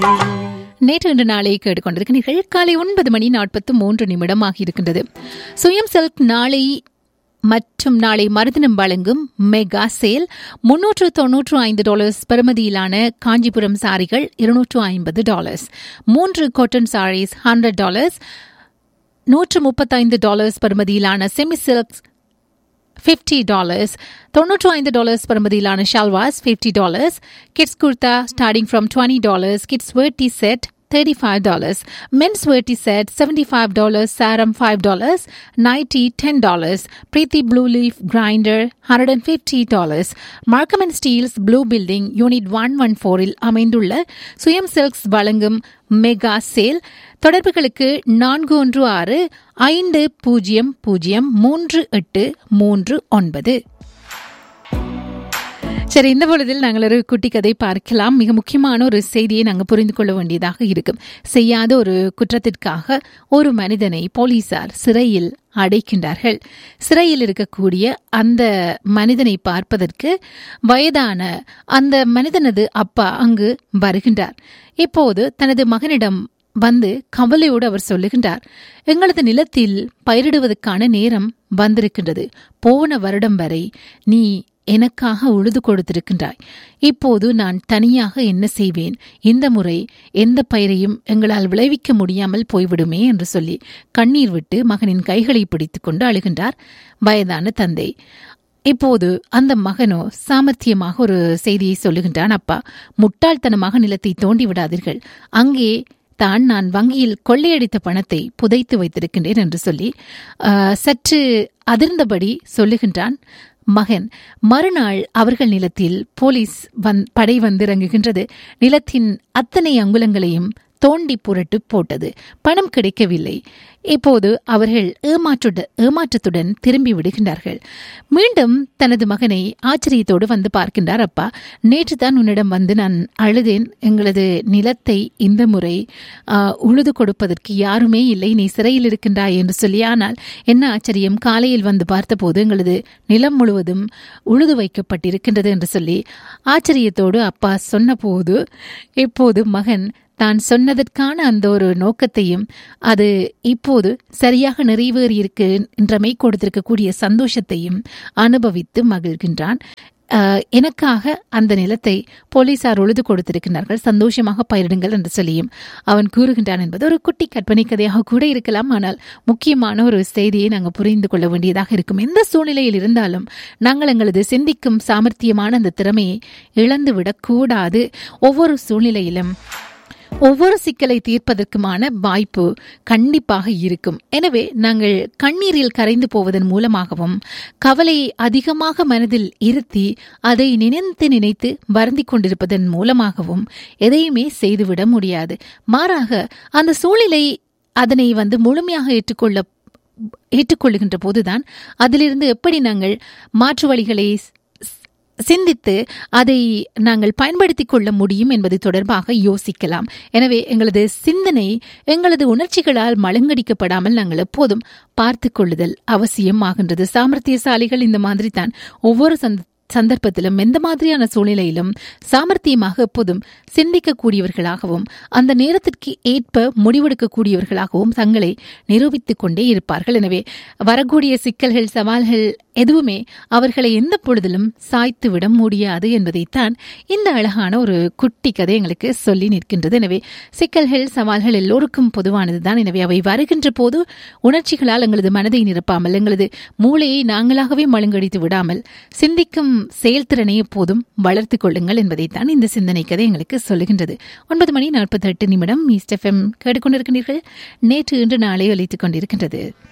நேற்று இன்று நாளை கேட்டுக்கொண்டிருக்கிறீர்கள் காலை ஒன்பது மணி நாற்பத்து மூன்று நிமிடமாக இருக்கின்றது சுயம் செல்க் நாளை மற்றும் நாளை மருதினம் வழங்கும் மெகா சேல் முன்னூற்று தொன்னூற்று ஐந்து டாலர்ஸ் பெறுமதியிலான காஞ்சிபுரம் சாரிகள் இருநூற்று ஐம்பது டாலர்ஸ் மூன்று காட்டன் சாரீஸ் ஹண்ட்ரட் டாலர்ஸ் நூற்று முப்பத்தைந்து டாலர்ஸ் பெறுமதியிலான செமி சில்க் ஃபிஃப்டி டாலர்ஸ் தொன்னூற்று ஐந்து டாலர்ஸ் பெறுமதியிலான salwars fifty dollars kids kurta starting from twenty dollars kids veshti set thirty five dollars men's veshti set seventy five dollars சாரம் five dollars nighty ten dollars Preethi blue leaf grinder hundred and fifty dollars Markham and Steeles blue building unit one one ஃபோரில் அமைந்துள்ள சுயம் silks வழங்கும் mega sale தொடர்புகளுக்கு நான்கு ஒன்று ஆறு ஐந்து பூஜ்ஜியம் பூஜ்ஜியம் மூன்று எட்டு மூன்று ஒன்பது சரி இந்த பொழுதில் நாங்கள் ஒரு குட்டி கதை பார்க்கலாம் மிக முக்கியமான ஒரு செய்தியை நாங்கள் புரிந்து கொள்ள வேண்டியதாக இருக்கும் செய்யாத ஒரு குற்றத்திற்காக ஒரு மனிதனை போலீசார் சிறையில் அடைக்கின்றார்கள் சிறையில் இருக்கக்கூடிய அந்த மனிதனை பார்ப்பதற்கு வயதான அந்த மனிதனது அப்பா அங்கு வருகின்றார் இப்போது தனது மகனிடம் வந்து கவலையோடு அவர் சொல்லுகின்றார் எங்களது நிலத்தில் பயிரிடுவதற்கான நேரம் வந்திருக்கின்றது போன வருடம் வரை நீ எனக்காக உழுது கொடுத்திருக்கின்றாய் இப்போது நான் தனியாக என்ன செய்வேன் இந்த முறை எந்த பயிரையும் எங்களால் விளைவிக்க முடியாமல் போய்விடுமே என்று சொல்லி கண்ணீர் விட்டு மகனின் கைகளை பிடித்துக்கொண்டு அழுகின்றார் வயதான தந்தை இப்போது அந்த மகனோ சாமர்த்தியமாக ஒரு செய்தியை சொல்லுகின்றான் அப்பா முட்டாள்தனமாக நிலத்தை தோண்டி விடாதீர்கள் அங்கே தான் நான் வங்கியில் கொள்ளையடித்த பணத்தை புதைத்து வைத்திருக்கின்றேன் என்று சொல்லி சற்று அதிர்ந்தபடி சொல்லுகின்றான் மகன் மறுநாள் அவர்கள் நிலத்தில் போலீஸ் வந் படை வந்திறங்குகின்றது நிலத்தின் அத்தனை அங்குலங்களையும் தோண்டி புரட்டு போட்டது பணம் கிடைக்கவில்லை இப்போது அவர்கள் ஏமாற்றுட ஏமாற்றத்துடன் திரும்பி விடுகின்றார்கள் மீண்டும் தனது மகனை ஆச்சரியத்தோடு வந்து பார்க்கின்றார் அப்பா நேற்று தான் உன்னிடம் வந்து நான் அழுதேன் எங்களது நிலத்தை இந்த முறை உழுது கொடுப்பதற்கு யாருமே இல்லை நீ சிறையில் இருக்கின்றாய் என்று சொல்லி ஆனால் என்ன ஆச்சரியம் காலையில் வந்து பார்த்தபோது எங்களது நிலம் முழுவதும் உழுது வைக்கப்பட்டிருக்கின்றது என்று சொல்லி ஆச்சரியத்தோடு அப்பா சொன்னபோது இப்போது மகன் தான் சொன்னதற்கான அந்த ஒரு நோக்கத்தையும் அது இப்போது சரியாக நிறைவேறியிருக்கு என்றமை கொடுத்திருக்கக்கூடிய சந்தோஷத்தையும் அனுபவித்து மகிழ்கின்றான் எனக்காக அந்த நிலத்தை போலீசார் உழுது கொடுத்திருக்கிறார்கள் சந்தோஷமாக பயிரிடுங்கள் என்று சொல்லியும் அவன் கூறுகின்றான் என்பது ஒரு குட்டி கற்பனை கதையாக கூட இருக்கலாம் ஆனால் முக்கியமான ஒரு செய்தியை நாங்கள் புரிந்து கொள்ள வேண்டியதாக இருக்கும் எந்த சூழ்நிலையில் இருந்தாலும் நாங்கள் எங்களது சிந்திக்கும் சாமர்த்தியமான அந்த திறமையை இழந்துவிடக் கூடாது ஒவ்வொரு சூழ்நிலையிலும் ஒவ்வொரு சிக்கலை தீர்ப்பதற்குமான வாய்ப்பு கண்டிப்பாக இருக்கும் எனவே நாங்கள் கண்ணீரில் கரைந்து போவதன் மூலமாகவும் கவலையை அதிகமாக மனதில் இருத்தி அதை நினைத்து நினைத்து வருந்தி கொண்டிருப்பதன் மூலமாகவும் எதையுமே செய்துவிட முடியாது மாறாக அந்த சூழ்நிலை அதனை வந்து முழுமையாக ஏற்றுக்கொள்ள ஏற்றுக்கொள்ளுகின்ற போதுதான் அதிலிருந்து எப்படி நாங்கள் மாற்று வழிகளை சிந்தித்து அதை நாங்கள் பயன்படுத்திக் கொள்ள முடியும் என்பது தொடர்பாக யோசிக்கலாம் எனவே எங்களது சிந்தனை எங்களது உணர்ச்சிகளால் மழுங்கடிக்கப்படாமல் நாங்கள் எப்போதும் பார்த்து கொள்ளுதல் அவசியம் ஆகின்றது சாமர்த்தியசாலிகள் இந்த மாதிரி தான் ஒவ்வொரு சந்த சந்தர்ப்பத்திலும் எந்த மாதிரியான சூழ்நிலையிலும் சாமர்த்தியமாக எப்போதும் சிந்திக்கக்கூடியவர்களாகவும் அந்த நேரத்திற்கு ஏற்ப முடிவெடுக்கக்கூடியவர்களாகவும் தங்களை நிரூபித்துக் கொண்டே இருப்பார்கள் எனவே வரக்கூடிய சிக்கல்கள் சவால்கள் எதுவுமே அவர்களை எந்த பொழுதிலும் சாய்த்து விட முடியாது என்பதைத்தான் இந்த அழகான ஒரு குட்டி கதை எங்களுக்கு சொல்லி நிற்கின்றது எனவே சிக்கல்கள் சவால்கள் எல்லோருக்கும் பொதுவானதுதான் எனவே அவை வருகின்ற போது உணர்ச்சிகளால் எங்களது மனதை நிரப்பாமல் எங்களது மூளையை நாங்களாகவே மழுங்கடித்து விடாமல் சிந்திக்கும் செயல்திறனை எப்போதும் வளர்த்துக் கொள்ளுங்கள் என்பதைத்தான் இந்த சிந்தனை கதை எங்களுக்கு சொல்லுகின்றது ஒன்பது மணி நாற்பத்தி எட்டு நிமிடம் ஈஸ்ட் எஃப்எம் கேட்டுக்கொண்டிருக்கிறீர்கள் நேற்று இன்று நாளை ஒலித்துக் கொண்டிருக்கின்றது